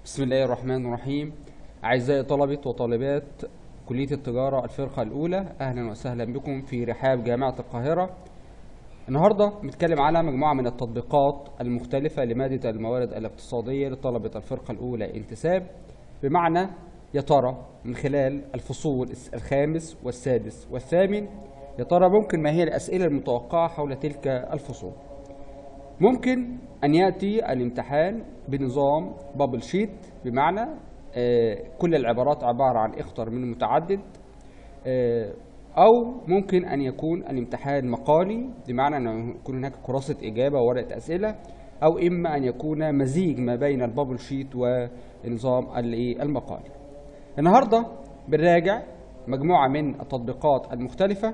بسم الله الرحمن الرحيم أعزائي طلبة وطالبات كلية التجارة الفرقة الأولى أهلا وسهلا بكم في رحاب جامعة القاهرة النهاردة بنتكلم على مجموعة من التطبيقات المختلفة لمادة الموارد الاقتصادية لطلبة الفرقة الأولى انتساب بمعنى يا ترى من خلال الفصول الخامس والسادس والثامن يا ترى ممكن ما هي الأسئلة المتوقعة حول تلك الفصول ممكن أن يأتي الامتحان بنظام بابل شيت بمعنى آه، كل العبارات عبارة عن اختر من متعدد آه، أو ممكن أن يكون الامتحان مقالي بمعنى أن يكون هناك كراسة إجابة وورقة أسئلة أو إما أن يكون مزيج ما بين البابل شيت ونظام الإيه المقالي النهاردة بنراجع مجموعة من التطبيقات المختلفة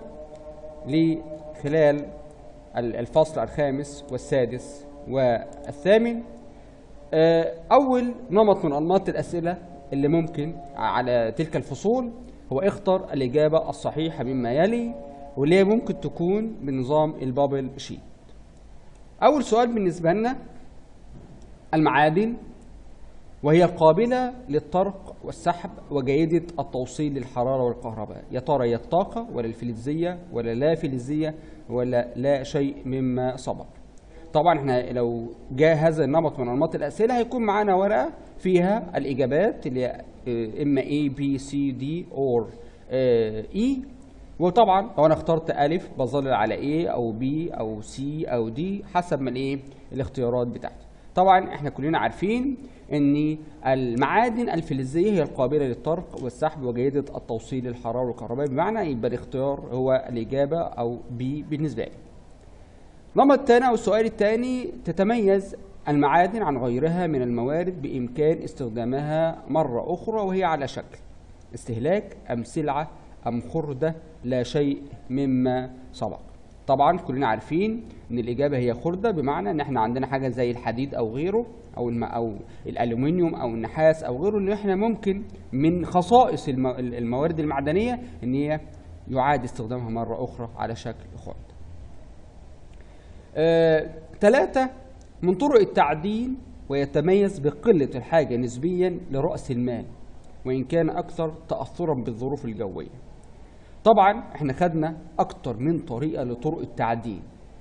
لخلال الفصل الخامس والسادس والثامن آه، أول نمط من أنماط الأسئلة اللي ممكن على تلك الفصول هو اختر الإجابة الصحيحة مما يلي واللي هي ممكن تكون بنظام البابل شيت أول سؤال بالنسبة لنا المعادن وهي قابلة للطرق والسحب وجيدة التوصيل للحرارة والكهرباء يا ترى هي الطاقة ولا الفلزية ولا لا فلزية ولا لا شيء مما سبق طبعا احنا لو جاء هذا النمط من انماط الاسئله هيكون معانا ورقه فيها الاجابات اللي هي اه، اما A B C D or اه، E وطبعا لو انا اخترت الف بظلل على A او B او C او D حسب ما الايه الاختيارات بتاعتي طبعا احنا كلنا عارفين ان المعادن الفلزيه هي القابله للطرق والسحب وجيده التوصيل للحراره والكهرباء بمعنى يبقى الاختيار هو الاجابه او B بالنسبه لي النمط الثاني او السؤال الثاني تتميز المعادن عن غيرها من الموارد بامكان استخدامها مره اخرى وهي على شكل استهلاك ام سلعه ام خرده لا شيء مما سبق طبعا كلنا عارفين ان الاجابه هي خرده بمعنى ان احنا عندنا حاجه زي الحديد او غيره او الم او الالومنيوم او النحاس او غيره ان احنا ممكن من خصائص المو- الموارد المعدنيه ان هي يعاد استخدامها مره اخرى على شكل خرده ثلاثة من طرق التعدين ويتميز بقلة الحاجة نسبيا لرأس المال وإن كان أكثر تأثرا بالظروف الجوية طبعا احنا خدنا أكتر من طريقة لطرق التعدين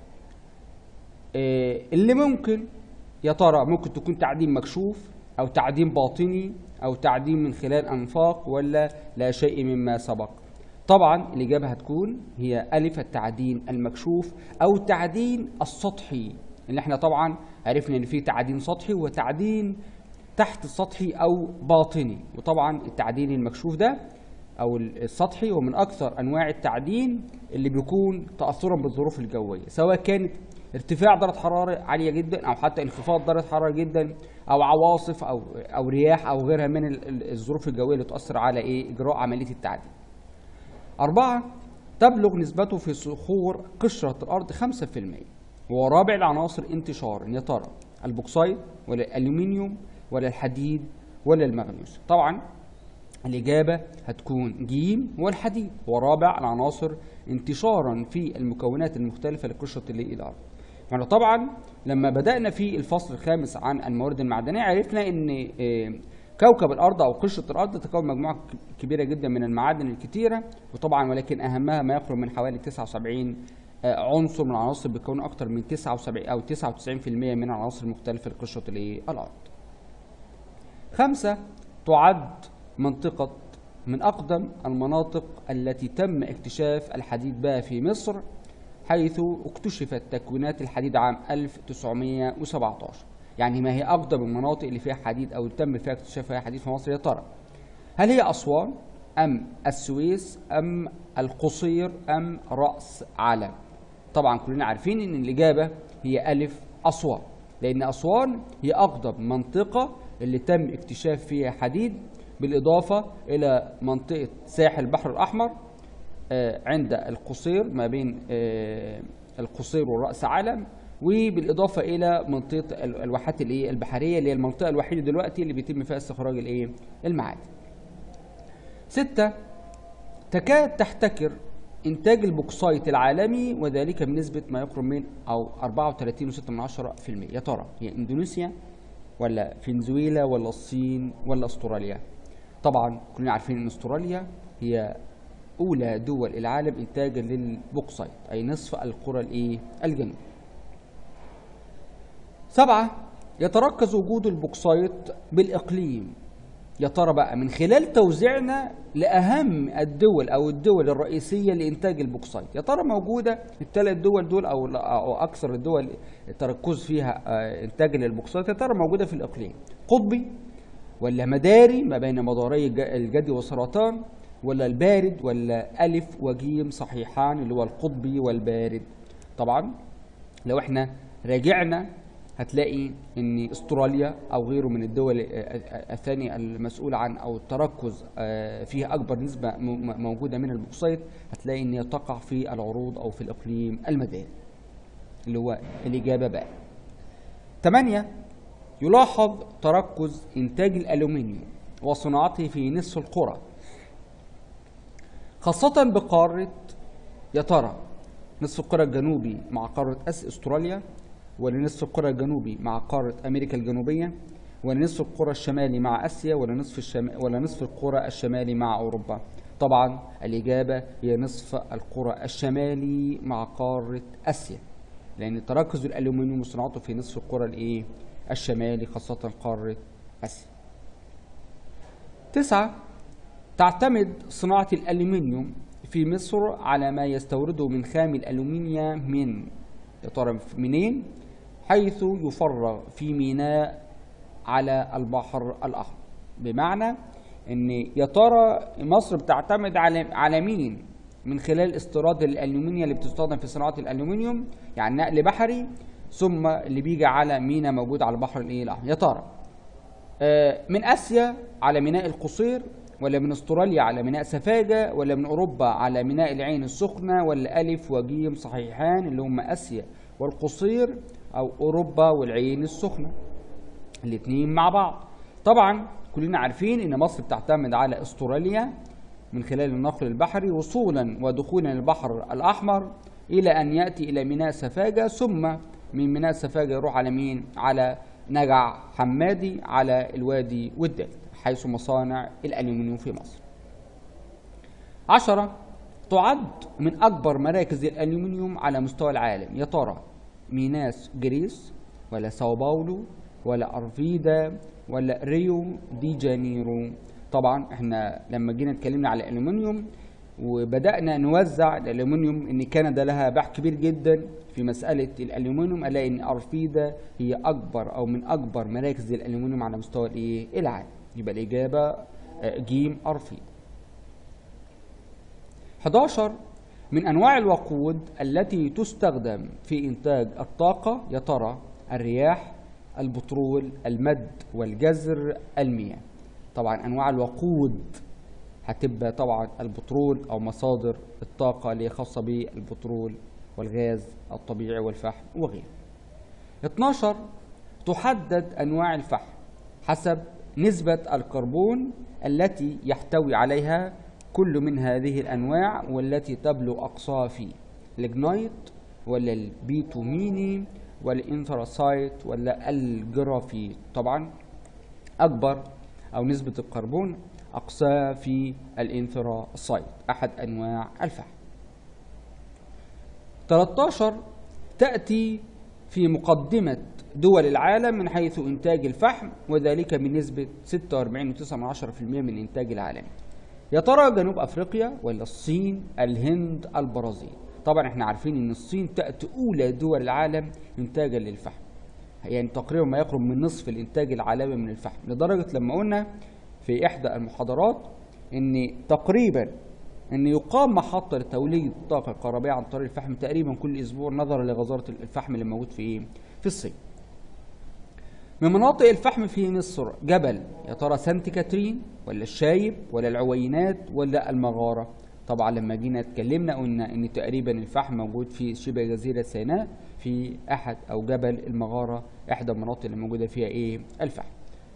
آه، اللي ممكن يا ترى ممكن تكون تعدين مكشوف أو تعدين باطني أو تعدين من خلال أنفاق ولا لا شيء مما سبق طبعا الإجابة هتكون هي ألف التعدين المكشوف أو التعدين السطحي اللي احنا طبعا عرفنا إن في تعدين سطحي وتعدين تحت السطحي أو باطني وطبعا التعدين المكشوف ده أو السطحي هو من أكثر أنواع التعدين اللي بيكون تأثرا بالظروف الجوية سواء كانت ارتفاع درجة حرارة عالية جدا أو حتى انخفاض درجة حرارة جدا أو عواصف أو أو رياح أو غيرها من ال- ال- الظروف الجوية اللي تؤثر على إيه إجراء عملية التعدين. أربعة تبلغ نسبته في صخور قشرة الأرض 5% وهو رابع العناصر انتشارا يا ترى البوكسايد ولا الألومنيوم ولا الحديد ولا المغنيسيوم طبعا الإجابة هتكون جيم والحديد هو رابع العناصر انتشارا في المكونات المختلفة لقشرة اللي- الأرض يعني طبعا لما بدأنا في الفصل الخامس عن الموارد المعدنية عرفنا ان آه، كوكب الأرض أو قشرة الأرض تكون مجموعة ك- كبيرة جدا من المعادن الكتيرة وطبعا ولكن أهمها ما يقرب من حوالي 79 آه، عنصر من العناصر بيكون أكثر من 79 أو 99% من العناصر المختلفة لقشرة الإيه؟ الأرض. خمسة تعد منطقة من أقدم المناطق التي تم اكتشاف الحديد بها في مصر حيث اكتشفت تكوينات الحديد عام 1917 يعني ما هي أقدم المناطق اللي فيها حديد أو تم فيها اكتشاف فيها حديد في مصر يا ترى هل هي أسوان أم السويس أم القصير أم رأس علم طبعا كلنا عارفين ان الاجابه هي الف اسوان لان اسوان هي اقدم منطقه اللي تم اكتشاف فيها حديد بالاضافه الى منطقه ساحل البحر الاحمر آه، عند القصير ما بين آه، القصير وراس علم وبالاضافه الى منطقه ال- الواحات الايه البحريه اللي هي المنطقه الوحيده دلوقتي اللي بيتم فيها استخراج الايه المعادن ستة تكاد تحتكر إنتاج البوكسايت العالمي وذلك بنسبة ما يقرب من أو 34.6% يا ترى هي إندونيسيا ولا فنزويلا ولا الصين ولا استراليا طبعا كلنا عارفين ان استراليا هي اولى دول العالم انتاجا للبوكسايت اي نصف القرى الايه الجنوب سبعة يتركز وجود البوكسايت بالاقليم يا ترى بقى من خلال توزيعنا لاهم الدول او الدول الرئيسيه لانتاج البوكسايت يا ترى موجوده الثلاث دول دول او او اكثر الدول التركز فيها آه، انتاج للبوكسايت يا ترى موجوده في الاقليم قطبي ولا مداري ما بين مداري الج- الجدي والسرطان ولا البارد ولا الف وجيم صحيحان اللي هو القطبي والبارد طبعا لو احنا راجعنا هتلاقي ان استراليا او غيره من الدول آه، آه، الثانيه المسؤوله عن او التركز آه، فيها اكبر نسبه م- م- موجوده من البوكسايت هتلاقي ان هي تقع في العروض او في الاقليم المداري اللي هو الاجابه بقى 8 يلاحظ تركز انتاج الالومنيوم وصناعته في نصف القرى خاصة بقارة يا ترى نصف القرى الجنوبي مع قارة أس أستراليا ولا نصف القرى الجنوبي مع قارة أمريكا الجنوبية ولا نصف القرى الشمالي مع آسيا ولا نصف الشم... ولا نصف القرى الشمالي مع أوروبا طبعا الإجابة هي نصف القرى الشمالي مع قارة آسيا لأن تركز الألومنيوم وصناعته في نصف القرى الإيه الشمالي خاصة قارة آسيا تسعة تعتمد صناعة الألومنيوم في مصر على ما يستورده من خام الألومنيا من يا ترى منين؟ حيث يفرغ في ميناء على البحر الأحمر بمعنى إن يا ترى مصر بتعتمد على على مين من خلال استيراد الألومنيا اللي بتستخدم في صناعة الألومنيوم يعني نقل بحري ثم اللي بيجي على ميناء موجود على البحر الإيه الأحمر يا ترى آه، من اسيا على ميناء القصير ولا من استراليا على ميناء سفاجة ولا من اوروبا على ميناء العين السخنة ولا الف وجيم صحيحان اللي هم اسيا والقصير او اوروبا والعين السخنة الاثنين مع بعض طبعا كلنا عارفين ان مصر بتعتمد على استراليا من خلال النقل البحري وصولا ودخولا البحر الاحمر الى ان ياتي الى ميناء سفاجة ثم من ميناء سفاجة يروح على مين على نجع حمادي على الوادي والدلتا حيث مصانع الألومنيوم في مصر عشرة تعد من أكبر مراكز الألومنيوم على مستوى العالم يا ترى ميناس جريس ولا ساو باولو ولا أرفيدا ولا ريو دي جانيرو طبعا احنا لما جينا اتكلمنا على الألومنيوم وبدأنا نوزع الألومنيوم إن كندا لها باع كبير جدا في مسألة الألومنيوم ألاقي إن أرفيدا هي أكبر أو من أكبر مراكز الألومنيوم على مستوى الإيه؟ العالم يبقى الإجابة آه، جيم أرفيدا 11 من أنواع الوقود التي تستخدم في إنتاج الطاقة يا ترى الرياح البترول المد والجزر المياه طبعا أنواع الوقود هتبقى طبعا البترول أو مصادر الطاقة اللي هي خاصة بالبترول والغاز الطبيعي والفحم وغيره 12 تحدد أنواع الفحم حسب نسبة الكربون التي يحتوي عليها كل من هذه الأنواع والتي تبلغ أقصاها فيه الجنايت ولا البيتوميني ولا الانثراسايت ولا الجرافيت طبعا أكبر أو نسبة الكربون أقصاها في الانثراسايت أحد أنواع الفحم 13 تأتي في مقدمة دول العالم من حيث إنتاج الفحم وذلك بنسبة 46.9% من إنتاج العالمي يا ترى جنوب أفريقيا ولا الصين الهند البرازيل طبعا احنا عارفين ان الصين تأتي أولى دول العالم إنتاجا للفحم يعني تقريبا ما يقرب من نصف الإنتاج العالمي من الفحم لدرجة لما قلنا في إحدى المحاضرات ان تقريبا ان يقام محطه لتوليد الطاقه الكهربائيه عن طريق الفحم تقريبا كل اسبوع نظرا لغزاره الفحم اللي موجود في ايه في الصين من مناطق الفحم في مصر جبل يا ترى سانت كاترين ولا الشايب ولا العوينات ولا المغاره طبعا لما جينا اتكلمنا قلنا ان تقريبا الفحم موجود في شبه جزيره سيناء في احد او جبل المغاره احدى المناطق اللي موجوده فيها ايه الفحم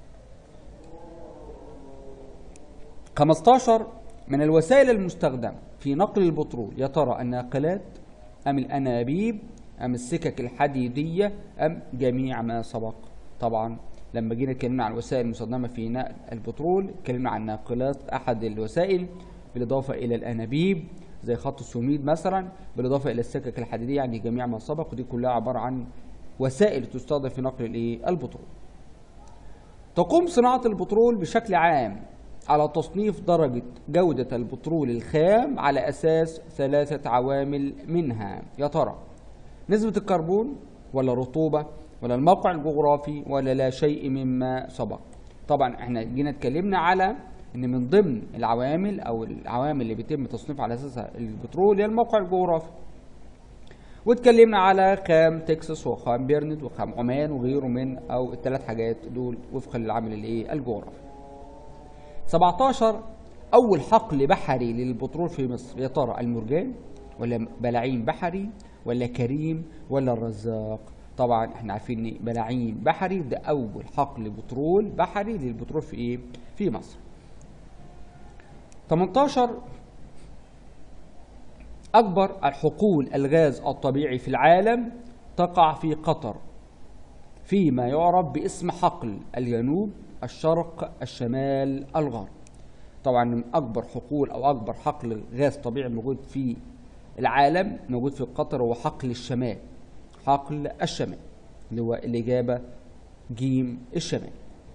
15 من الوسائل المستخدمة في نقل البترول يا ترى الناقلات أم الأنابيب أم السكك الحديدية أم جميع ما سبق طبعا لما جينا اتكلمنا عن الوسائل المستخدمه في نقل البترول اتكلمنا عن ناقلات احد الوسائل بالاضافه الى الانابيب زي خط السوميد مثلا بالاضافه الى السكك الحديديه يعني جميع ما سبق ودي كلها عباره عن وسائل تستخدم في نقل الايه البترول تقوم صناعه البترول بشكل عام على تصنيف درجة جودة البترول الخام على أساس ثلاثة عوامل منها يا ترى نسبة الكربون ولا الرطوبة ولا الموقع الجغرافي ولا لا شيء مما سبق طبعا احنا جينا اتكلمنا على ان من ضمن العوامل او العوامل اللي بيتم تصنيف على اساسها البترول هي الموقع الجغرافي واتكلمنا على خام تكساس وخام بيرند وخام عمان وغيره من او الثلاث حاجات دول وفقا للعامل الايه الجغرافي 17 اول حقل بحري للبترول في مصر يا ترى المرجان ولا بلاعين بحري ولا كريم ولا الرزاق طبعا احنا عارفين ان بلاعين بحري ده اول حقل بترول بحري للبترول في ايه في مصر 18 اكبر الحقول الغاز الطبيعي في العالم تقع في قطر فيما يعرف باسم حقل الجنوب الشرق الشمال الغرب طبعا من اكبر حقول او اكبر حقل غاز طبيعي موجود في العالم موجود في قطر هو حقل الشمال حقل الشمال اللي هو الاجابه جيم الشمال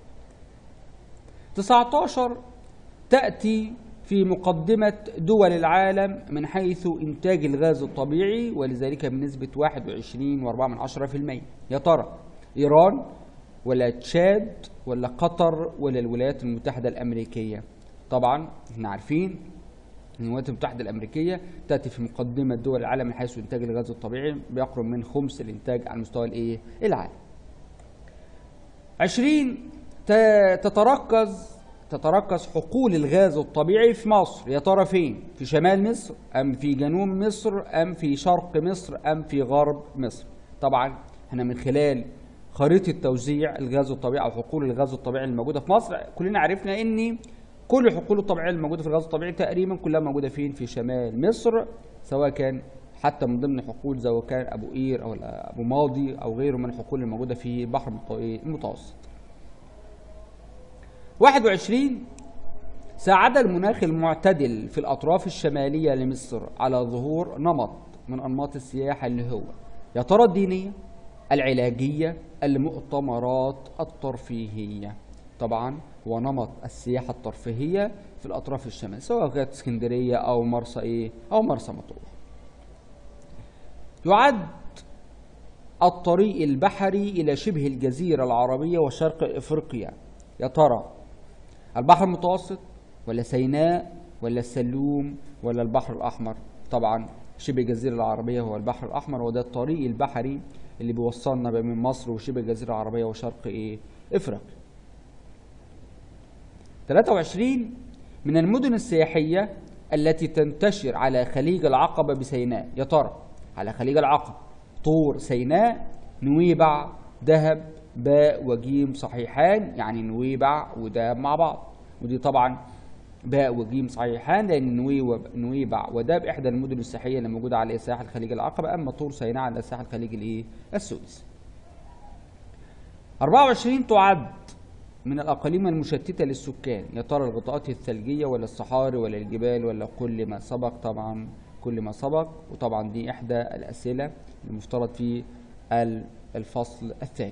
19 تاتي في مقدمة دول العالم من حيث إنتاج الغاز الطبيعي ولذلك بنسبة 21.4% يا ترى إيران ولا تشاد ولا قطر ولا الولايات المتحدة الأمريكية طبعا احنا عارفين ان الولايات المتحدة الأمريكية تأتي في مقدمة دول العالم من حيث إنتاج الغاز الطبيعي بيقرب من خمس الإنتاج على مستوى الإيه؟ العالم. 20 تتركز تتركز حقول الغاز الطبيعي في مصر يا ترى فين؟ في شمال مصر أم في جنوب مصر أم في شرق مصر أم في غرب مصر؟ طبعا احنا من خلال خريطة توزيع الغاز الطبيعي أو حقول الغاز الطبيعي الموجودة في مصر كلنا عرفنا إن كل الحقول الطبيعية الموجودة في الغاز الطبيعي تقريبا كلها موجودة فين؟ في شمال مصر سواء كان حتى من ضمن حقول زي كان أبو قير أو أبو ماضي أو غيره من الحقول الموجودة في البحر المتوسط. 21 ساعد المناخ المعتدل في الأطراف الشمالية لمصر على ظهور نمط من أنماط السياحة اللي هو يا ترى الدينية العلاجية المؤتمرات الترفيهية طبعا هو نمط السياحة الترفيهية في الأطراف الشمالية سواء كانت اسكندرية أو مرسى إيه أو مرسى مطروح يعد الطريق البحري إلى شبه الجزيرة العربية وشرق إفريقيا يا ترى البحر المتوسط ولا سيناء ولا السلوم ولا البحر الأحمر طبعا شبه الجزيرة العربية هو البحر الأحمر وده الطريق البحري اللي بيوصلنا بين مصر وشبه الجزيرة العربية وشرق إيه إفريقيا 23 من المدن السياحية التي تنتشر على خليج العقبة بسيناء يا ترى على خليج العقبة طور سيناء نويبع دهب باء وجيم صحيحان يعني نويبع ودهب مع بعض ودي طبعا باء وجيم صحيحان لان نويبع ودهب احدى المدن السياحيه اللي موجوده على ساحل خليج العقبه اما طور سيناء على ساحل خليج الايه السويس 24 تعد من الاقاليم المشتته للسكان يا ترى الغطاءات الثلجيه ولا الصحاري ولا الجبال ولا كل ما سبق طبعا كل ما سبق وطبعا دي احدى الاسئله المفترض في الفصل الثاني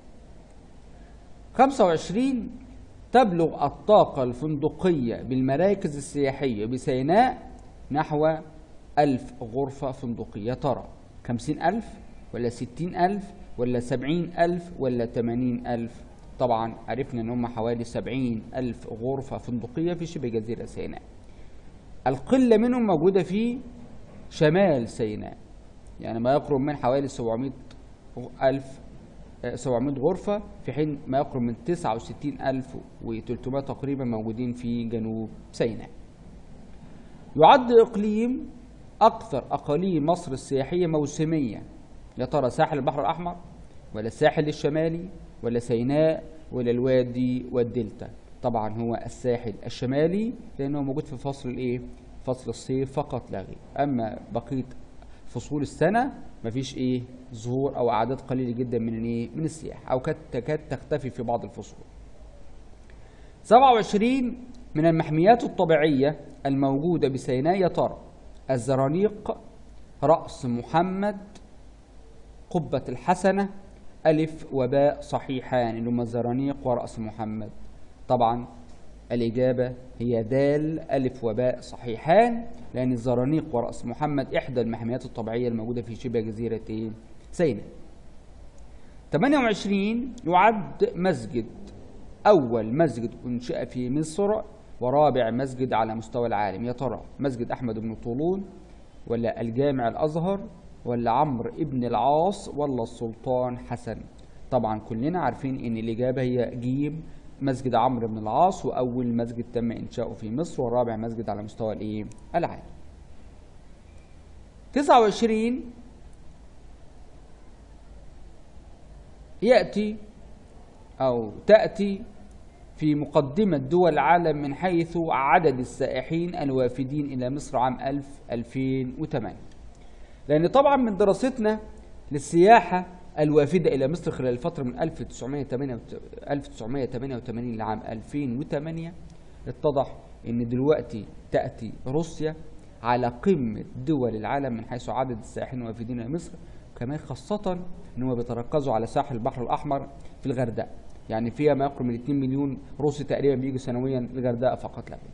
25 تبلغ الطاقة الفندقية بالمراكز السياحية بسيناء نحو ألف غرفة فندقية ترى خمسين ألف ولا ستين ألف ولا سبعين ألف ولا تمانين ألف طبعا عرفنا ان هم حوالي سبعين ألف غرفة فندقية في شبه جزيرة سيناء القلة منهم موجودة في شمال سيناء يعني ما يقرب من حوالي 700 ألف 700 غرفة في حين ما يقرب من 69300 تقريبا موجودين في جنوب سيناء. يعد إقليم أكثر أقاليم مصر السياحية موسمية يا ترى ساحل البحر الأحمر ولا الساحل الشمالي ولا سيناء ولا الوادي والدلتا طبعا هو الساحل الشمالي لأنه موجود في فصل الإيه؟ فصل الصيف فقط لا غير أما بقية فصول السنه مفيش ايه ظهور او اعداد قليله جدا من الايه من السياح او تكاد تختفي في بعض الفصول 27 من المحميات الطبيعيه الموجوده بسيناء يا ترى الزرانيق راس محمد قبه الحسنه الف وباء صحيحان اللي هم الزرانيق وراس محمد طبعا الإجابة هي دال ألف وباء صحيحان لأن الزرانيق ورأس محمد إحدى المحميات الطبيعية الموجودة في شبه جزيرة سيناء 28 يعد مسجد أول مسجد أنشئ في مصر ورابع مسجد على مستوى العالم يا ترى مسجد أحمد بن طولون ولا الجامع الأزهر ولا عمرو ابن العاص ولا السلطان حسن طبعا كلنا عارفين ان الإجابة هي جيم مسجد عمرو بن العاص واول مسجد تم انشاؤه في مصر ورابع مسجد على مستوى الايه العالم 29 ياتي او تاتي في مقدمة دول العالم من حيث عدد السائحين الوافدين إلى مصر عام 1000 2008 لأن طبعا من دراستنا للسياحة الوافدة إلى مصر خلال الفترة من 1988 لعام 2008 اتضح أن دلوقتي تأتي روسيا على قمة دول العالم من حيث عدد السائحين الوافدين إلى مصر كمان خاصة أنهم بيتركزوا على ساحل البحر الأحمر في الغردقة يعني فيها ما يقرب من 2 مليون روسي تقريبا بيجوا سنويا الغردقة فقط لا غير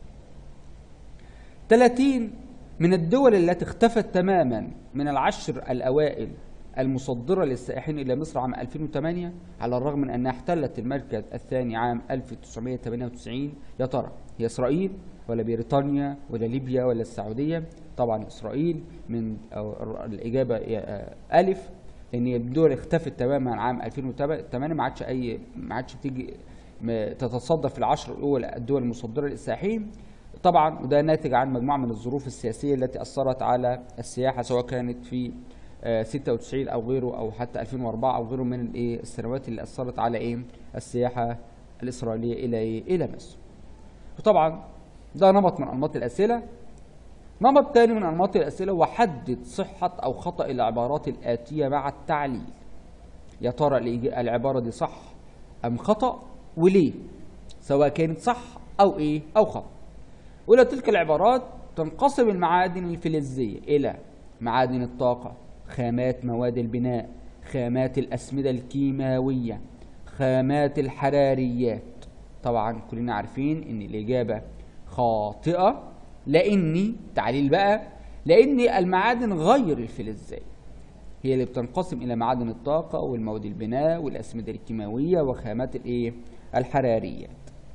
30 من الدول التي اختفت تماما من العشر الأوائل المصدرة للسائحين إلى مصر عام 2008 على الرغم من أنها احتلت المركز الثاني عام 1998 يا ترى هي إسرائيل ولا بريطانيا ولا ليبيا ولا السعودية طبعا إسرائيل من الإجابة ألف لأن الدول اختفت تماما عام 2008 ما عادش أي ما عادش بتيجي تتصدر في العشر الأول الدول المصدرة للسائحين طبعا وده ناتج عن مجموعة من الظروف السياسية التي أثرت على السياحة سواء كانت في 96 او غيره او حتى 2004 او غيره من الايه السنوات اللي اثرت على ايه السياحه الاسرائيليه الى ايه الى مصر. وطبعا ده نمط من انماط الاسئله. نمط ثاني من انماط الاسئله هو حدد صحه او خطا العبارات الاتيه مع التعليل. يا ترى العباره دي صح ام خطا وليه؟ سواء كانت صح او ايه او خطا. اولى تلك العبارات تنقسم المعادن الفلزيه الى معادن الطاقه خامات مواد البناء خامات الأسمدة الكيماوية خامات الحراريات طبعا كلنا عارفين ان الإجابة خاطئة لأني تعليل بقى لأن المعادن غير الفلزية هي اللي بتنقسم إلى معادن الطاقة والمواد البناء والأسمدة الكيماوية وخامات الإيه الحراريات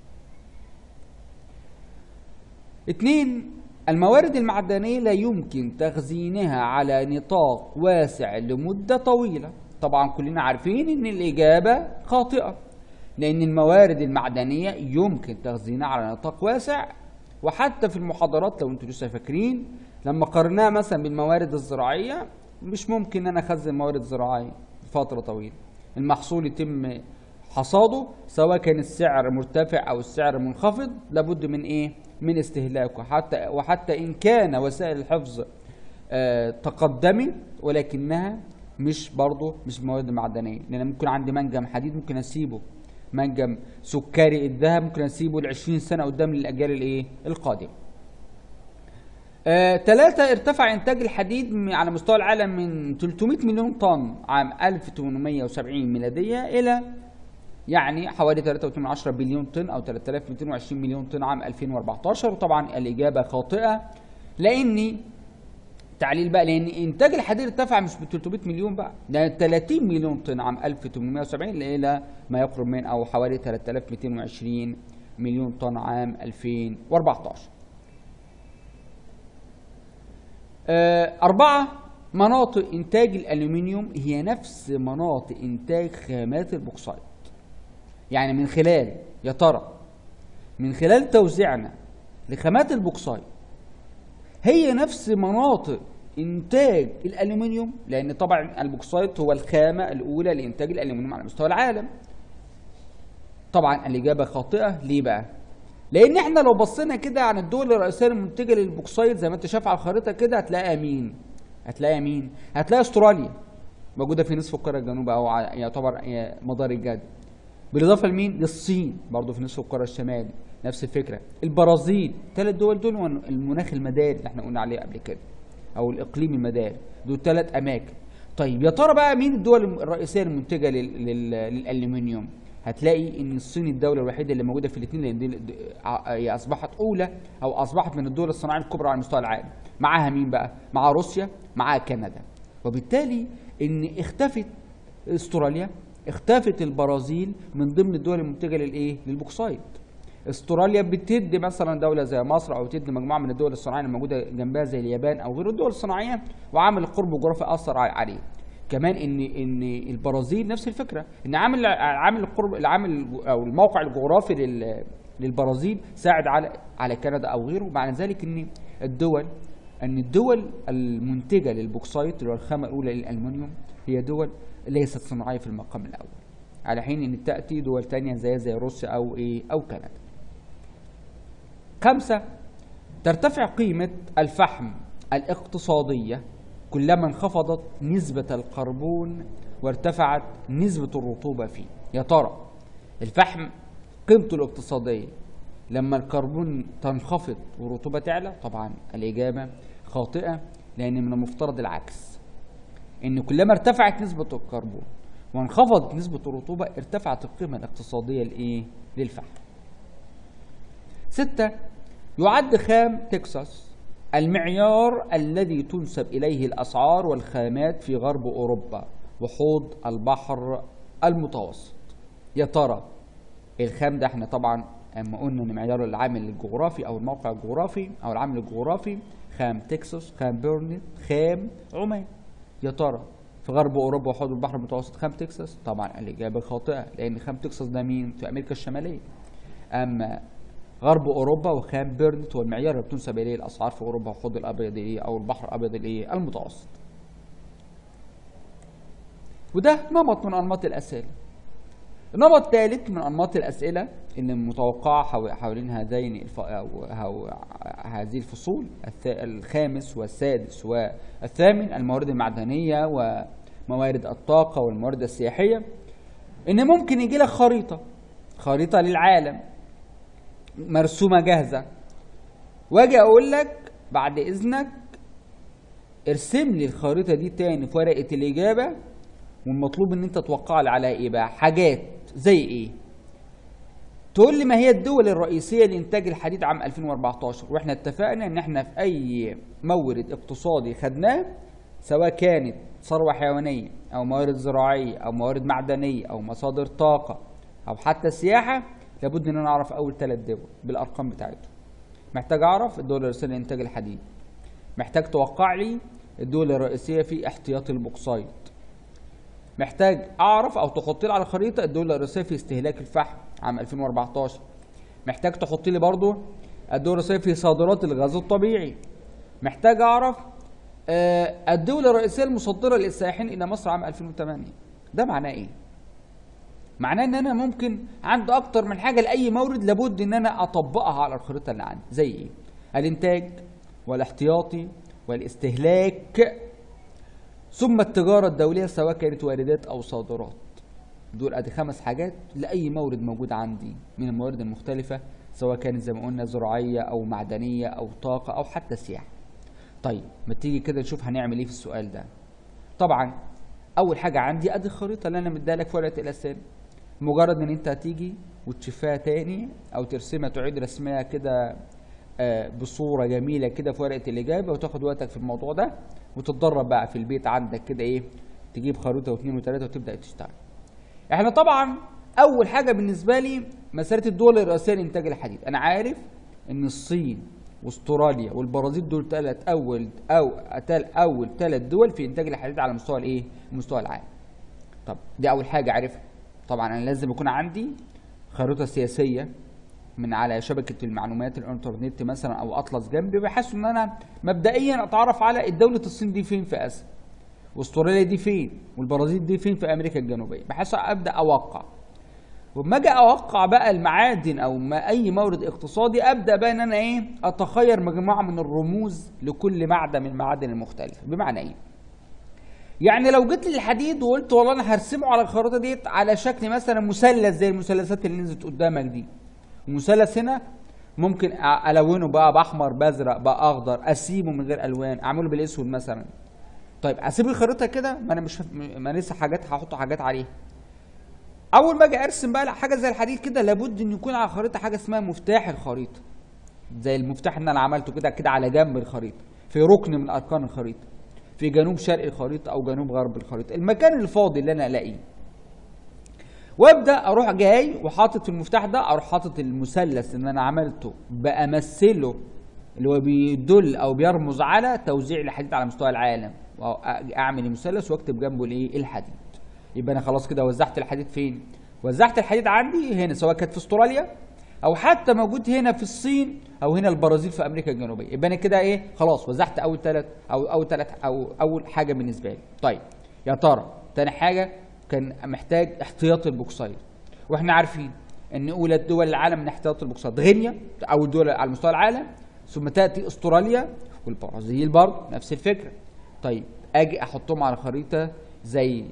اتنين الموارد المعدنية لا يمكن تخزينها على نطاق واسع لمدة طويلة طبعا كلنا عارفين ان الإجابة خاطئة لأن الموارد المعدنية يمكن تخزينها على نطاق واسع وحتى في المحاضرات لو انتوا لسه فاكرين لما قارناها مثلا بالموارد الزراعية مش ممكن ان انا اخزن موارد زراعية فترة طويلة المحصول يتم حصاده سواء كان السعر مرتفع او السعر منخفض لابد من ايه من استهلاكه حتى وحتى ان كان وسائل الحفظ آه تقدمت ولكنها مش برضه مش مواد معدنيه لان ممكن عندي منجم حديد ممكن اسيبه منجم سكري الذهب ممكن اسيبه ل 20 سنه قدام للاجيال الايه القادمه ثلاثة آه ارتفع إنتاج الحديد على مستوى العالم من 300 مليون طن عام 1870 ميلادية إلى يعني حوالي 3.8 بليون طن او 3220 مليون طن عام 2014 وطبعا الاجابه خاطئه لان تعليل بقى لان انتاج الحديد ارتفع مش ب 300 مليون بقى ده 30 مليون طن عام 1870 الى ما يقرب من او حوالي 3220 مليون طن عام 2014 آه أربعة مناطق إنتاج الألومنيوم هي نفس مناطق إنتاج خامات البوكسايت يعني من خلال يا ترى من خلال توزيعنا لخامات البوكسايت هي نفس مناطق انتاج الالومنيوم لان طبعا البوكسايت هو الخامه الاولى لانتاج الالومنيوم على مستوى العالم طبعا الاجابه خاطئه ليه بقى لان احنا لو بصينا كده عن الدول الرئيسيه المنتجه للبوكسايت زي ما انت شايف على الخريطه كده هتلاقي مين هتلاقي مين هتلاقي استراليا موجوده في نصف القاره الجنوبيه او ع- يعتبر هي مدار الجدي بالاضافه لمين للصين برضه في نصف القاره الشمالي نفس الفكره البرازيل ثلاث دول دول هو المناخ المداري اللي احنا قلنا عليه قبل كده او الاقليم المداري دول ثلاث اماكن طيب يا ترى بقى مين الدول الرئيسيه المنتجه لل- لل- للالومنيوم هتلاقي ان الصين الدوله الوحيده اللي موجوده في الاثنين لان دي دي- ع- هي اصبحت اولى او اصبحت من الدول الصناعيه الكبرى على مستوى العالم معاها مين بقى مع روسيا معاها كندا وبالتالي ان اختفت استراليا اختفت البرازيل من ضمن الدول المنتجه للايه للبوكسايت استراليا بتدي مثلا دوله زي مصر او بتدي مجموعه من الدول الصناعيه اللي موجوده جنبها زي اليابان او غير الدول الصناعيه وعامل القرب الجغرافي اثر ع- عليه كمان ان ان البرازيل نفس الفكره ان عامل عامل القرب العامل او الموقع الجغرافي لل للبرازيل ساعد على على كندا او غيره معنى ذلك ان الدول ان الدول المنتجه للبوكسايت اللي هو الخامه الاولى للالمنيوم هي دول ليست صناعيه في المقام الاول على حين ان تاتي دول تانية زي زي روسيا او ايه او كندا خمسة ترتفع قيمة الفحم الاقتصادية كلما انخفضت نسبة الكربون وارتفعت نسبة الرطوبة فيه يا ترى الفحم قيمته الاقتصادية لما الكربون تنخفض والرطوبة تعلى طبعا الإجابة خاطئة لأن من المفترض العكس إن كلما ارتفعت نسبة الكربون وانخفضت نسبة الرطوبة ارتفعت القيمة الاقتصادية لإيه؟ للفحم ستة يعد خام تكساس المعيار الذي تنسب إليه الأسعار والخامات في غرب أوروبا وحوض البحر المتوسط يا ترى الخام ده احنا طبعا اما قلنا ان معيار العامل الجغرافي او الموقع الجغرافي او العامل الجغرافي خام تكساس خام بيرنت خام عمان يا ترى في غرب اوروبا وحوض البحر المتوسط خام تكساس طبعا الاجابه خاطئه لان خام تكساس ده مين في امريكا الشماليه اما غرب اوروبا وخام بيرنت هو المعيار اللي بتنسب اليه الاسعار في اوروبا وحوض الابيض ايه او البحر الابيض الايه المتوسط وده نمط من انماط الاسئله النمط الثالث من انماط الاسئله اللي متوقعه حو- حوالين هذين الف... أو... أو... هذه الفصول الث... الخامس والسادس والثامن الموارد المعدنيه وموارد الطاقه والموارد السياحيه ان ممكن يجي لك خريطه خريطه للعالم مرسومه جاهزه واجي اقول لك بعد اذنك ارسم لي الخريطه دي تاني في ورقه الاجابه والمطلوب ان انت توقع لي عليها ايه بقى حاجات زي ايه تقول لي ما هي الدول الرئيسيه لانتاج الحديد عام 2014 واحنا اتفقنا ان احنا في اي مورد اقتصادي خدناه سواء كانت ثروه حيوانيه او موارد زراعيه او موارد معدنيه او مصادر طاقه او حتى سياحه لابد ان انا اعرف اول ثلاث دول بالارقام بتاعتهم محتاج اعرف الدول الرئيسيه لانتاج الحديد محتاج توقع لي الدول الرئيسيه في احتياطي البوكسايت محتاج اعرف او تحط لي على الخريطه الدول الرئيسيه في استهلاك الفحم عام 2014 محتاج تحط لي برضو الدول الرئيسيه في صادرات الغاز الطبيعي محتاج اعرف آه، الدول الرئيسيه المصدره للسائحين الى مصر عام 2008 ده معناه ايه معناه ان انا ممكن عندي اكتر من حاجه لاي مورد لابد ان انا اطبقها على الخريطه اللي عندي زي ايه الانتاج والاحتياطي والاستهلاك ثم التجاره الدوليه سواء كانت واردات او صادرات دول ادي خمس حاجات لاي مورد موجود عندي من الموارد المختلفه سواء كانت زي ما قلنا زراعيه او معدنيه او طاقه او حتى سياحه طيب ما تيجي كده نشوف هنعمل ايه في السؤال ده طبعا اول حاجه عندي ادي الخريطه اللي انا مديها لك في ورقه الاسئله مجرد ان انت هتيجي وتشوفها تاني او ترسمها تعيد رسمها كده آه، بصوره جميله كده في ورقه الاجابه وتاخد وقتك في الموضوع ده وتتدرب بقى في البيت عندك كده ايه تجيب خريطه واثنين وثلاثه وتبدا تشتغل احنا طبعا اول حاجه بالنسبه لي مساله الدول الرئيسيه لانتاج الحديد انا عارف ان الصين واستراليا والبرازيل دول ثلاث اول او تل اول ثلاث دول في انتاج الحديد على مستوى الايه المستوى العالمي طب دي اول حاجه عارفها طبعا انا لازم يكون عندي خريطه سياسيه من على شبكه المعلومات الانترنت مثلا او اطلس جنبي بحيث ان انا مبدئيا اتعرف على دوله الصين دي فين في اسيا واستراليا دي فين والبرازيل دي فين في امريكا الجنوبيه بحيث ابدا اوقع وما اجي اوقع بقى المعادن او ما اي مورد اقتصادي ابدا بقى ان انا ايه اتخير مجموعه من الرموز لكل معدن من المعادن المختلفه بمعنى ايه يعني لو جيت للحديد وقلت والله انا هرسمه على الخريطه ديت على شكل مثلا مثلث زي المثلثات اللي نزلت قدامك دي المثلث هنا ممكن أ- الونه بقى باحمر بازرق بقى اخضر اسيبه من غير الوان اعمله بالاسود مثلا طيب اسيب الخريطه كده ما انا مش ما أنا لسه حاجات هحط حاجات عليها اول ما اجي ارسم بقى حاجه زي الحديد كده لابد ان يكون على الخريطه حاجه اسمها مفتاح الخريطه زي المفتاح اللي انا عملته كده كده على جنب الخريطه في ركن من اركان الخريطه في جنوب شرق الخريطه او جنوب غرب الخريطه المكان الفاضي اللي انا الاقيه وابدا اروح جاي وحاطط في المفتاح ده اروح حاطط المثلث اللي انا عملته بامثله اللي هو بيدل او بيرمز على توزيع الحديد على مستوى العالم اعمل المثلث واكتب جنبه الايه الحديد يبقى انا خلاص كده وزعت الحديد فين وزعت الحديد عندي هنا سواء كانت في استراليا او حتى موجود هنا في الصين او هنا البرازيل في امريكا الجنوبيه يبقى انا كده ايه خلاص وزعت اول ثلاث او اول ثلاث او اول حاجه بالنسبه لي طيب يا ترى تاني حاجه كان محتاج احتياطي البوكسايت واحنا عارفين ان اولى دول العالم من احتياطي البوكسايت غينيا اول دول على مستوى العالم ثم تاتي استراليا والبرازيل برضه نفس الفكره طيب اجي احطهم على خريطه زي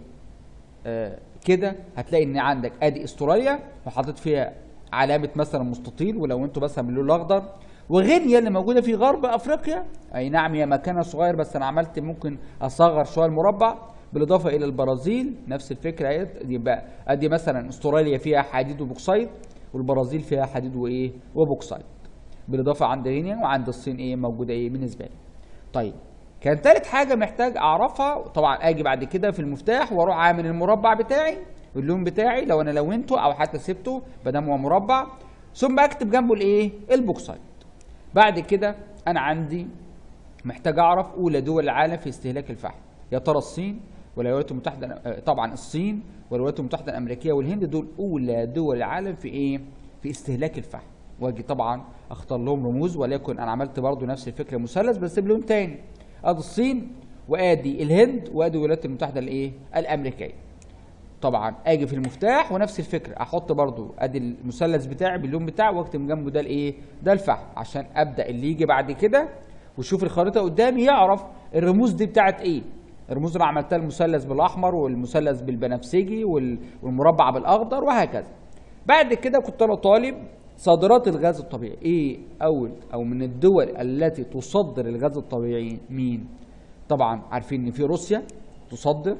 آه، كده هتلاقي ان عندك ادي استراليا وحاطط فيها علامه مثلا مستطيل ولو انتوا مثلا باللون الاخضر وغينيا اللي موجوده في غرب افريقيا اي نعم هي مكانها صغير بس انا عملت ممكن اصغر شويه المربع بالاضافه الى البرازيل نفس الفكره اهي يبقى ادي مثلا استراليا فيها حديد وبوكسايت والبرازيل فيها حديد وايه وبوكسايت بالاضافه عند غينيا وعند الصين ايه موجوده ايه بالنسبه لي طيب كان تالت حاجه محتاج اعرفها طبعا اجي بعد كده في المفتاح واروح عامل المربع بتاعي اللون بتاعي لو انا لونته او حتى سبته بدل هو مربع ثم اكتب جنبه الايه البوكسايت بعد كده انا عندي محتاج اعرف اولى دول العالم في استهلاك الفحم يا ترى الصين والولايات المتحده آه، طبعا الصين والولايات المتحده الامريكيه والهند دول اولى دول العالم في ايه في استهلاك الفحم واجي طبعا اختار لهم رموز وليكن انا عملت برضو نفس الفكره مثلث بس بلون تاني ادي الصين وادي الهند وادي الولايات المتحده الايه الامريكيه طبعا اجي في المفتاح ونفس الفكره احط برضو ادي المثلث بتاعي باللون بتاعي واكتب جنبه ده الايه ده الفحم عشان ابدا اللي يجي بعد كده ويشوف الخريطه قدامي يعرف الرموز دي بتاعت ايه الرموز اللي عملتها المثلث بالاحمر والمثلث بالبنفسجي وال- والمربع بالاخضر وهكذا بعد كده كنت انا طالب صادرات الغاز الطبيعي ايه اول او من الدول التي تصدر الغاز الطبيعي مين طبعا عارفين ان في روسيا تصدر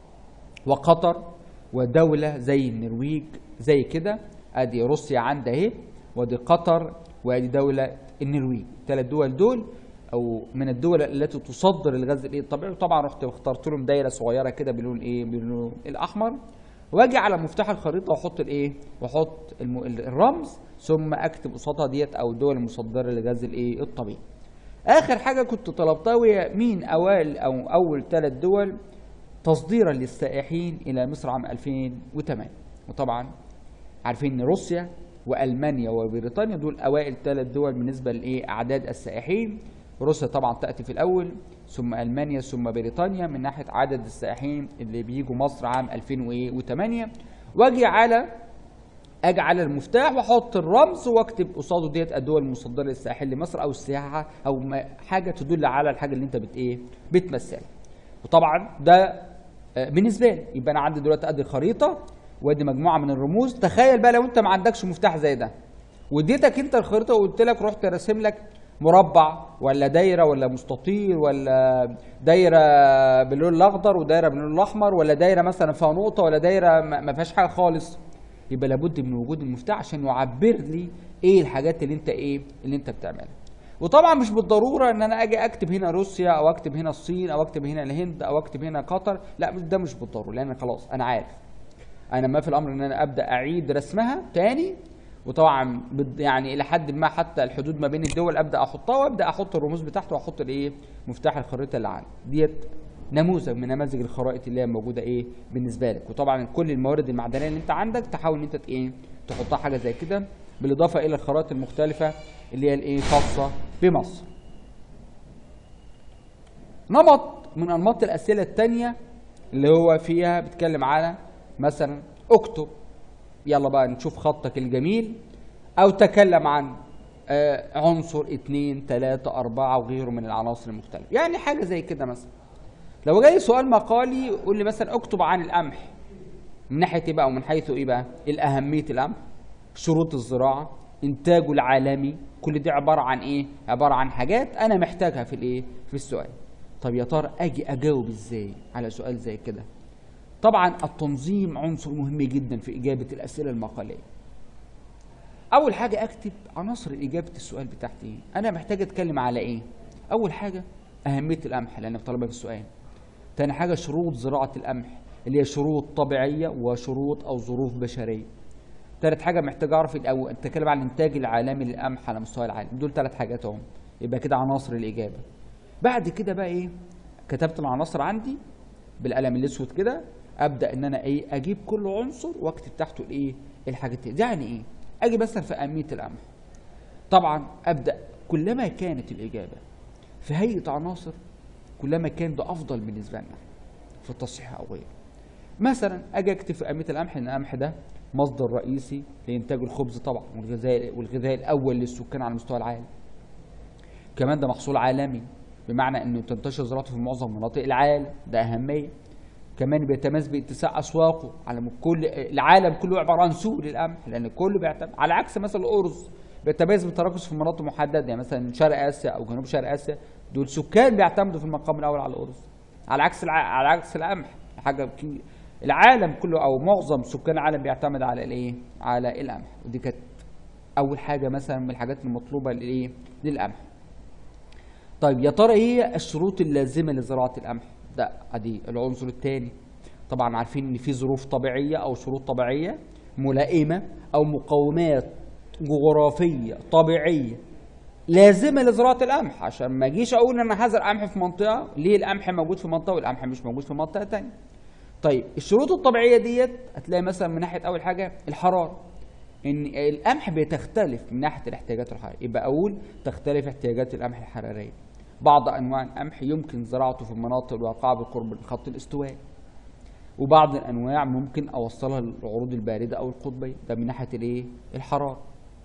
وقطر ودولة زي النرويج زي كده ادي روسيا عندها اهي وادي قطر وادي دولة النرويج ثلاث دول دول او من الدول التي تصدر الغاز الايه الطبيعي وطبعا رحت اخترت لهم دايره صغيره كده باللون ايه باللون الاحمر واجي على مفتاح الخريطه واحط الايه واحط الم... الرمز ثم اكتب قصادها ديت او الدول المصدره للغاز الايه الطبيعي اخر حاجه كنت طلبتها وهي مين اوائل او اول ثلاث دول تصديرا للسائحين الى مصر عام 2008 وطبعا عارفين ان روسيا والمانيا وبريطانيا دول اوائل ثلاث دول بالنسبه لايه اعداد السائحين روسيا طبعا تاتي في الاول ثم المانيا ثم بريطانيا من ناحيه عدد السائحين اللي بيجوا مصر عام 2008 واجي على اجي على المفتاح واحط الرمز واكتب قصاده ديت الدول المصدره للسائحين لمصر او السياحه او ما حاجه تدل على الحاجه اللي انت بت ايه بتمثلها وطبعا ده آه، بالنسبه لي يبقى انا عندي دلوقتي ادي خريطه وادي مجموعه من الرموز تخيل بقى لو انت ما عندكش مفتاح زي ده واديتك انت الخريطه وقلت لك رحت راسم لك مربع ولا دايره ولا مستطيل ولا دايره باللون الاخضر ودايره باللون الاحمر ولا دايره مثلا فيها نقطه ولا دايره ما ما فيهاش حاجه خالص يبقى لابد من وجود المفتاح عشان يعبر لي ايه الحاجات اللي انت ايه اللي انت بتعملها وطبعا مش بالضروره ان انا اجي اكتب هنا روسيا او اكتب هنا الصين او اكتب هنا الهند او اكتب هنا قطر لا مش- ده مش بالضروره لان خلاص انا عارف انا ما في الامر ان انا ابدا اعيد رسمها تاني وطبعا بد- يعني الى حد ما حتى الحدود ما بين الدول ابدا احطها وابدا احط الرموز بتاعته واحط الايه مفتاح الخريطه اللي عندي ديت نموذج من نماذج الخرائط اللي هي موجوده ايه بالنسبه لك وطبعا كل الموارد المعدنيه اللي انت عندك تحاول ان انت ت- ايه تحطها حاجه زي كده بالاضافه الى الخرائط المختلفه اللي هي الايه خاصه بمصر نمط من انماط الاسئله الثانيه اللي هو فيها بيتكلم على مثلا اكتب يلا بقى نشوف خطك الجميل او تكلم عن آه، عنصر اتنين تلاتة اربعة وغيره من العناصر المختلفة يعني حاجة زي كده مثلا لو جاي سؤال مقالي قول لي مثلا اكتب عن القمح من ناحية ايه بقى ومن حيث ايه بقى الأهمية القمح شروط الزراعة إنتاجه العالمي كل دي عبارة عن ايه عبارة عن حاجات أنا محتاجها في الايه في السؤال طب يا ترى أجي أجاوب ازاي على سؤال زي كده طبعا التنظيم عنصر مهم جدا في إجابة الأسئلة المقالية أول حاجة أكتب عناصر إجابة السؤال بتاعتي إيه أنا محتاج أتكلم على إيه أول حاجة أهمية القمح لأن طالبة في السؤال تاني حاجة شروط زراعة القمح اللي هي شروط طبيعية وشروط أو ظروف بشرية تالت حاجة محتاج أعرف أو أتكلم عن الإنتاج العالمي للقمح على مستوى العالم دول تلات حاجات أهم يبقى كده عناصر الإجابة بعد كده بقى إيه كتبت العناصر عندي بالقلم الأسود كده أبدأ إن أنا إيه أجيب كل عنصر وأكتب تحته الإيه الحاجات دي يعني إيه أجي مثلا في أهمية القمح طبعا أبدأ كلما كانت الإجابة في هيئة عناصر كلما كان ده افضل بالنسبه لنا في التصحيح او غيره مثلا اجي اكتب في اهميه القمح ان القمح ده مصدر رئيسي لانتاج الخبز طبعا والغذاء والغذاء الاول للسكان على مستوى العالم كمان ده محصول عالمي بمعنى انه تنتشر زراعته في معظم مناطق العالم ده اهميه كمان بيتميز باتساع اسواقه على م- كل العالم كله عباره عن سوق للقمح لان كله بيعتمد على عكس مثلا الارز بيتميز بالتركز في مناطق محدده يعني مثلا شرق اسيا او جنوب شرق اسيا دول سكان بيعتمدوا في المقام الاول على الارز على عكس الع... على عكس القمح حاجه كي... العالم كله او معظم سكان العالم بيعتمد على الايه على القمح ودي كانت اول حاجه مثلا من الحاجات المطلوبه للايه للقمح طيب يا ترى ايه هي الشروط اللازمه لزراعه القمح ده ادي العنصر الثاني طبعا عارفين ان في ظروف طبيعيه او شروط طبيعيه ملائمه او مقومات جغرافيه طبيعيه لازمه لزراعه القمح عشان ما اجيش اقول انا هزرع قمح في منطقه ليه القمح موجود في منطقه والقمح مش موجود في منطقه ثانيه طيب الشروط الطبيعيه ديت هتلاقي مثلا من ناحيه اول حاجه الحراره ان القمح بتختلف من ناحيه الاحتياجات الحراريه يبقى اقول تختلف احتياجات القمح الحراريه بعض انواع القمح يمكن زراعته في المناطق الواقعه بالقرب من خط الاستواء وبعض الانواع ممكن اوصلها للعروض البارده او القطبيه ده من ناحيه الايه الحراره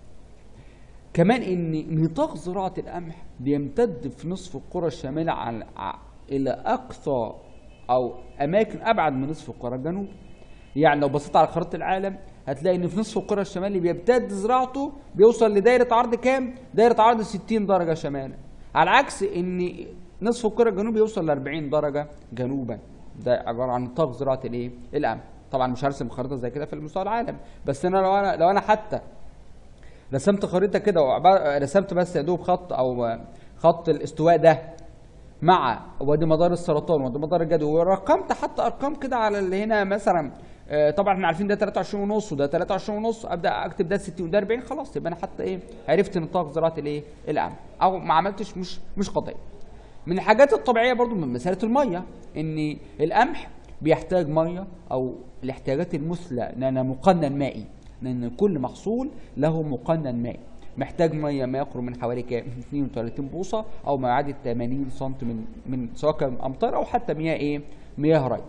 كمان ان نطاق زراعه القمح بيمتد في نصف القرى الشماليه على ع- الى اقصى او اماكن ابعد من نصف القرى الجنوب يعني لو بصيت على خريطه العالم هتلاقي ان في نصف القرى الشمالي بيمتد زراعته بيوصل لدايره عرض كام دايره عرض 60 درجه شمالا على عكس ان نصف القرى الجنوبي يوصل ل 40 درجه جنوبا ده عباره عن نطاق زراعه الايه القمح طبعا مش هرسم خريطه زي كده في مستوى العالم بس انا لو انا لو انا حتى رسمت خريطه كده وعبارة- رسمت بس يا دوب خط او خط الاستواء ده مع وادي مدار السرطان وادي مدار الجدول ورقمت حتى ارقام كده على اللي هنا مثلا آه، طبعا احنا عارفين ده 23 ونص وده 23 ونص ابدا اكتب ده 60 وده 40 خلاص يبقى انا حتى ايه عرفت نطاق زراعه الايه القمح او ما عملتش مش مش قضيه من الحاجات الطبيعيه برضو من مساله الميه ان القمح بيحتاج ميه او الاحتياجات المثلى لان مقنن مائي لان كل محصول له مقنن مائي محتاج ميه ما يقرب من حوالي كام 32 بوصه او ما يعادل 80 سم من من سواء كان امطار او حتى مياه ايه مياه ري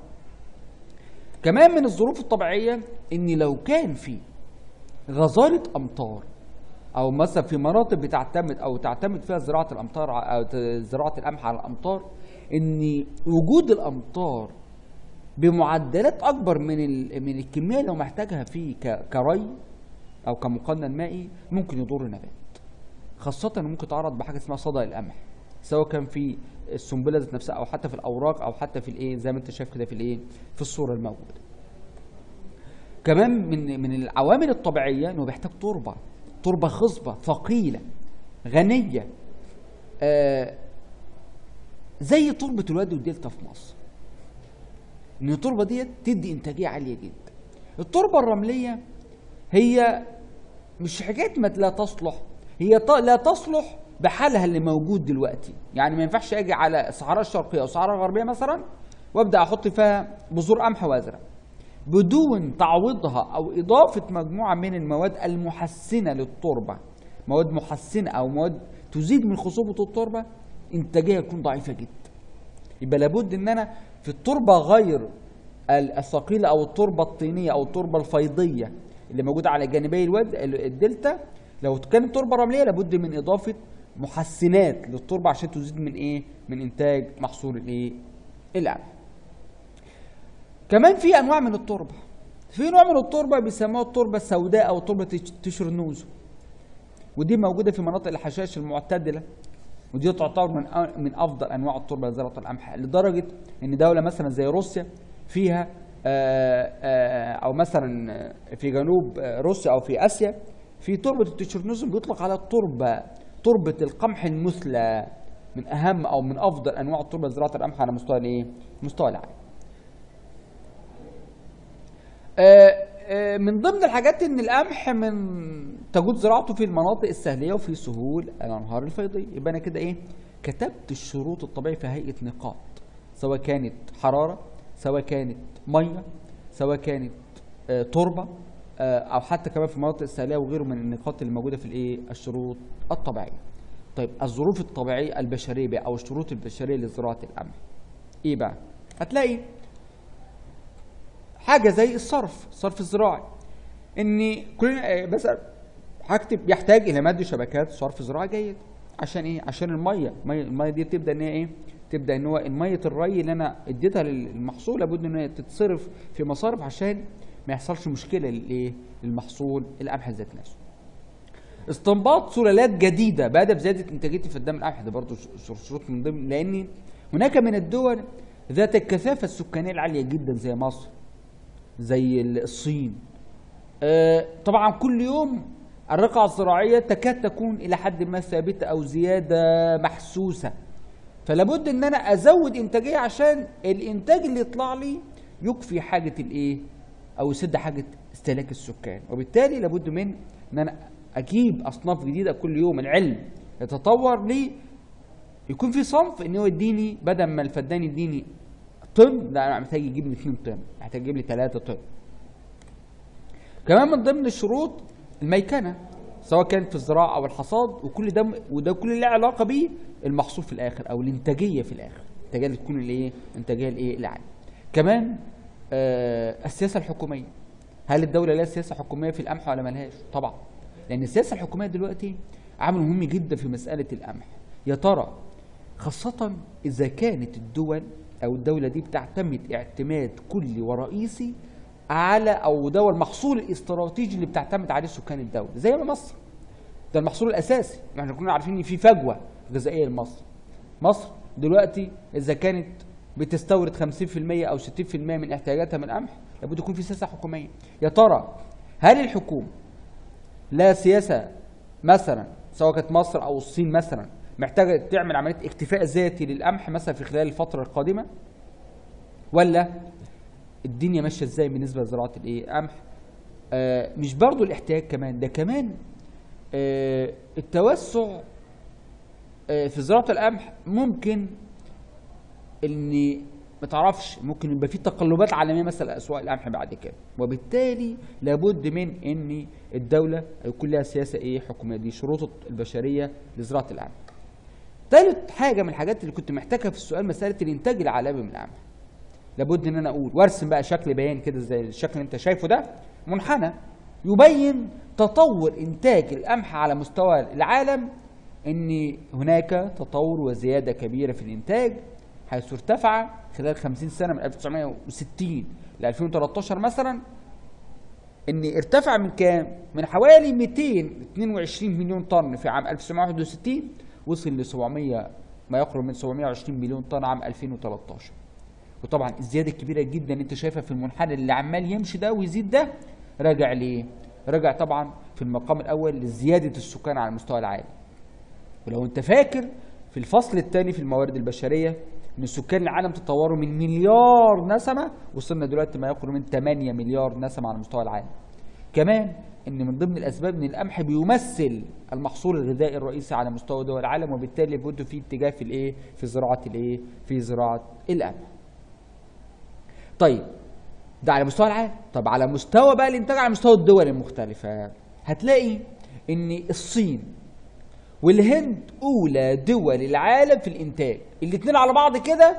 كمان من الظروف الطبيعيه ان لو كان في غزاره امطار او مثلا في مناطق بتعتمد او تعتمد فيها زراعه الامطار ع- او ت- زراعه القمح على الامطار ان وجود الامطار بمعدلات اكبر من ال- من الكميه اللي هو محتاجها فيه ك- كري او كمقنن مائي ممكن يضر النبات خاصه إنه ممكن يتعرض بحاجه اسمها صدى القمح سواء كان في السنبله ذات نفسها او حتى في الاوراق او حتى في الايه زي ما انت شايف كده في الايه في الصوره الموجوده كمان من من العوامل الطبيعيه انه بيحتاج تربه تربه خصبه ثقيله غنيه آه زي تربه الوادي والدلتا في مصر ان التربه ديت تدي انتاجيه عاليه جدا التربه الرمليه هي مش حكايه ما لا تصلح هي ط- لا تصلح بحالها اللي موجود دلوقتي يعني ما ينفعش اجي على الصحراء الشرقيه او الصحراء الغربيه مثلا وابدا احط فيها بذور قمح وازرع بدون تعويضها او اضافه مجموعه من المواد المحسنه للتربه مواد محسنه او مواد تزيد من خصوبه التربه انتاجيه تكون ضعيفه جدا يبقى لابد ان انا في التربه غير ال- الثقيله او التربه الطينيه او التربه الفيضيه اللي موجوده على جانبي الواد الدلتا لو كانت تربه رمليه لابد من اضافه محسنات للتربه عشان تزيد من ايه من انتاج محصول الايه القمح كمان في انواع من التربه في نوع من التربه بيسموها التربه السوداء او تربه تشرنوزو ودي موجوده في مناطق الحشائش المعتدله ودي تعتبر من أ- من افضل انواع التربه لزراعه القمح لدرجه ان دوله مثلا زي روسيا فيها آه، آه، او مثلا في جنوب آه، روسيا او في اسيا في تربه التشرنوزم بيطلق على التربه تربه القمح المثلى من اهم او من افضل انواع التربه لزراعه القمح على مستوى الايه؟ مستوى العالم. آه، آه، من ضمن الحاجات ان القمح من تجود زراعته في المناطق الساحليه وفي سهول الانهار الفيضيه يبقى انا كده ايه كتبت الشروط الطبيعيه في هيئه نقاط سواء كانت حراره سواء كانت ميه سواء كانت آه، تربه آه، او حتى كمان في المناطق الساحليه وغيره من النقاط اللي موجوده في الايه الشروط الطبيعيه طيب الظروف الطبيعيه البشريه بقى او الشروط البشريه لزراعه القمح ايه بقى هتلاقي حاجه زي الصرف الصرف الزراعي ان كلنا آه، مثلا هكتب يحتاج الى مد شبكات صرف زراعي جيد عشان ايه عشان الميه الميه, المية دي تبدا ان هي ايه تبدا ان هو الميه الري اللي انا اديتها للمحصول لابد ان هي تتصرف في مصارف عشان ما يحصلش مشكله للايه للمحصول القمح ذات نفسه استنباط سلالات جديده بعد بزياده انتاجيه فدان القمح ده برضه ش- شروط من ضمن لان هناك من الدول ذات الكثافه السكانيه العاليه جدا زي مصر زي الصين آه، طبعا كل يوم الرقعة الزراعية تكاد تكون إلى حد ما ثابتة أو زيادة محسوسة فلابد إن أنا أزود إنتاجية عشان الإنتاج اللي يطلع لي يكفي حاجة الإيه أو يسد حاجة استهلاك السكان وبالتالي لابد من إن أنا أجيب أصناف جديدة كل يوم العلم يتطور لي يكون في صنف ان هو يديني بدل ما الفدان يديني طن لا انا محتاج يجيب لي 2 طن محتاج يجيب لي 3 طن كمان من ضمن الشروط الميكنه سواء كانت في الزراعه او الحصاد وكل ده وده كل اللي له علاقه بيه المحصول في الاخر او الانتاجيه في الاخر الانتاجيه اللي تكون الايه الانتاجيه الايه العاليه كمان آه السياسه الحكوميه هل الدوله لها سياسه حكوميه في القمح ولا ملهاش طبعا لان السياسه الحكوميه دلوقتي عامل مهم جدا في مساله القمح يا ترى خاصة إذا كانت الدول أو الدولة دي بتعتمد اعتماد كلي ورئيسي على أو ده هو المحصول الاستراتيجي اللي بتعتمد عليه سكان الدولة زي ما مصر ده المحصول الأساسي احنا كنا عارفين إن في فجوة غذائية لمصر مصر دلوقتي إذا كانت بتستورد 50% أو 60% من احتياجاتها من القمح لابد يكون في سياسة حكومية يا ترى هل الحكومة لا سياسه مثلا سواء كانت مصر او الصين مثلا محتاجه تعمل عمليه اكتفاء ذاتي للقمح مثلا في خلال الفتره القادمه ولا الدنيا ماشيه ازاي بالنسبه لزراعه الايه قمح آه مش برضو الاحتياج كمان ده كمان آه التوسع آه في زراعه القمح ممكن ان ما تعرفش ممكن يبقى في تقلبات عالميه مثلا اسواق القمح بعد كده وبالتالي لابد من ان الدوله يكون لها سياسه ايه حكوميه دي شروط البشريه لزراعه القمح ثالث حاجه من الحاجات اللي كنت محتاجها في السؤال مساله الانتاج العالمي من القمح لابد ان انا اقول وارسم بقى شكل بيان كده زي الشكل اللي انت شايفه ده منحنى يبين تطور انتاج القمح على مستوى العالم ان هناك تطور وزياده كبيره في الانتاج حيث ارتفع خلال 50 سنه من 1960 ل 2013 مثلا ان ارتفع من كام؟ من حوالي 222 مليون طن في عام 1961 وصل ل 700 ما يقرب من 720 مليون طن عام 2013 وطبعا الزياده الكبيره جدا اللي انت شايفها في المنحنى اللي عمال يمشي ده ويزيد ده راجع ليه؟ راجع طبعا في المقام الاول لزياده السكان على مستوى العالم ولو انت فاكر في الفصل الثاني في الموارد البشريه ان سكان العالم تطوروا من مليار نسمه وصلنا دلوقتي ما يقرب من 8 مليار نسمه على مستوى العالم. كمان ان من ضمن الاسباب ان القمح بيمثل المحصول الغذائي الرئيسي على مستوى دول العالم وبالتالي لابد في اتجاه في الايه؟ في زراعه الايه؟ في زراعه القمح. طيب ده على مستوى العالم، طب على مستوى بقى الانتاج على مستوى الدول المختلفه هتلاقي ان الصين والهند اولى دول العالم في الانتاج الاثنين على بعض كده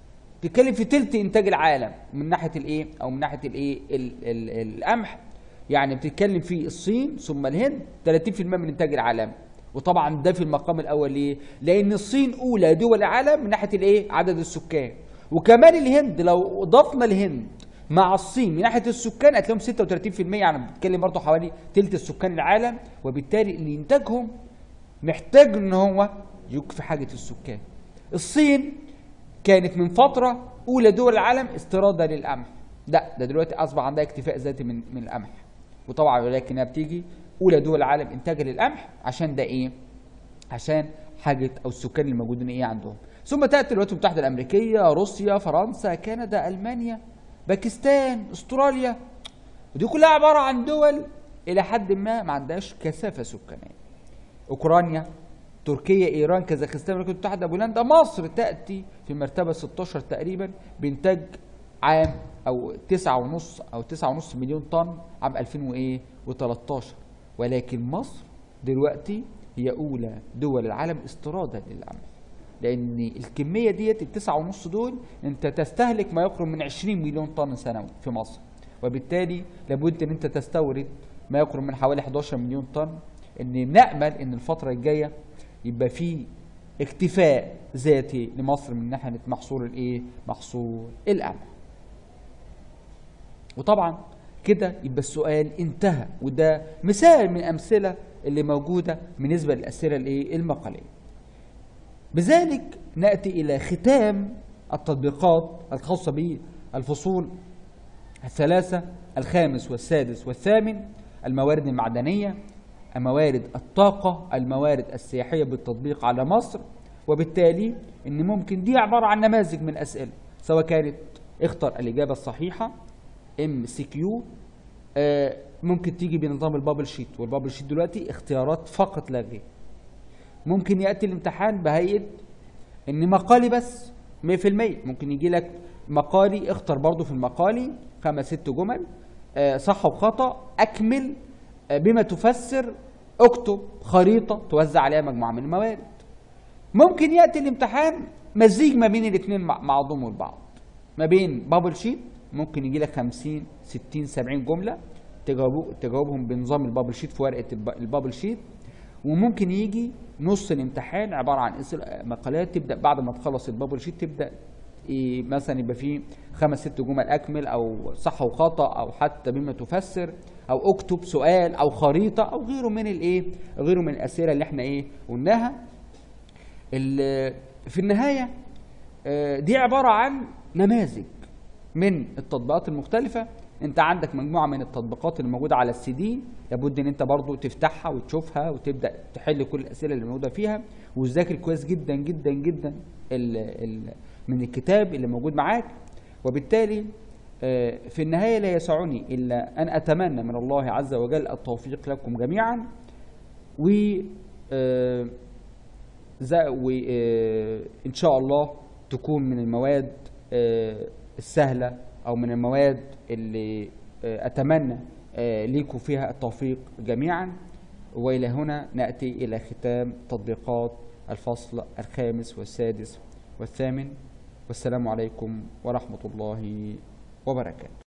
تتكلم في تلت انتاج العالم من ناحيه الايه او من ناحيه الايه ال- ال- القمح يعني بتتكلم في الصين ثم الهند 30% من الانتاج العالمي وطبعا ده في المقام الاول ليه؟ لان الصين اولى دول العالم من ناحيه الايه؟ عدد السكان وكمان الهند لو ضفنا الهند مع الصين من ناحيه السكان هتلاقيهم 36% يعني بتتكلم برضه حوالي ثلث السكان العالم وبالتالي اللي انتاجهم محتاج ان هو يكفي حاجه السكان. الصين كانت من فتره اولى دول العالم استيرادا للقمح. لا ده دلوقتي اصبح عندها اكتفاء ذاتي من من القمح. وطبعا ولكنها بتيجي اولى دول العالم انتاجا للقمح عشان ده ايه؟ عشان حاجه او السكان اللي موجودين ايه عندهم. ثم تاتي الولايات المتحده الامريكيه، روسيا، فرنسا، كندا، المانيا، باكستان، استراليا. ودي كلها عباره عن دول الى حد ما ما عندهاش كثافه سكانيه. اوكرانيا، تركيا، ايران، كازاخستان، الولايات المتحده، بولندا، مصر تاتي في مرتبه 16 تقريبا بانتاج عام او 9.5 او 9.5 مليون طن عام 2013 ولكن مصر دلوقتي هي اولى دول العالم استيرادا للقمح لان الكميه ديت التسعة ونص دول انت تستهلك ما يقرب من 20 مليون طن سنوي في مصر وبالتالي لابد ان انت تستورد ما يقرب من حوالي 11 مليون طن ان نامل ان الفتره الجايه يبقى في اكتفاء ذاتي لمصر من ناحيه محصول الايه محصول القمح وطبعا كده يبقى السؤال انتهى وده مثال من الامثله اللي موجوده بالنسبه للاسئله الايه المقاليه بذلك ناتي الى ختام التطبيقات الخاصه بالفصول الثلاثه الخامس والسادس والثامن الموارد المعدنيه موارد الطاقه الموارد السياحيه بالتطبيق على مصر وبالتالي ان ممكن دي عباره عن نماذج من اسئله سواء كانت اختر الاجابه الصحيحه ام سي كيو ممكن تيجي بنظام البابل شيت والبابل شيت دلوقتي اختيارات فقط لا غير ممكن ياتي الامتحان بهيئه ان مقالي بس 100% ممكن يجي لك مقالي اختر برضو في المقالي خمس ست جمل آه، صح وخطا اكمل آه، بما تفسر اكتب خريطه توزع عليها مجموعه من الموارد ممكن ياتي الامتحان مزيج ما بين الاثنين مع بعضهم والبعض ما بين بابل شيت ممكن يجي لك 50 60 70 جمله تجاوبوا تجاوبهم بنظام البابل شيت في ورقه الب- البابل شيت وممكن يجي نص الامتحان عباره عن اسئله مقالات تبدا بعد ما تخلص البابل شيت تبدا إيه مثلا يبقى فيه خمس ست جمل اكمل او صح وخطا او حتى بما تفسر او اكتب سؤال او خريطه او غيره من الايه غيره من الاسئله اللي احنا ايه قلناها ال- في النهايه آه، دي عباره عن نماذج من التطبيقات المختلفه انت عندك مجموعه من التطبيقات اللي موجوده على السي دي لابد ان انت برضو تفتحها وتشوفها وتبدا تحل كل الاسئله اللي موجوده فيها وتذاكر كويس جدا جدا جدا ال ال من الكتاب اللي موجود معاك وبالتالي آه، في النهايه لا يسعني الا ان اتمنى من الله عز وجل التوفيق لكم جميعا و آه، زا- وإن شاء الله تكون من المواد آه، السهلة أو من المواد اللي آه، أتمنى آه، ليكم فيها التوفيق جميعا وإلى هنا نأتي إلى ختام تطبيقات الفصل الخامس والسادس والثامن والسلام عليكم ورحمة الله وبركاته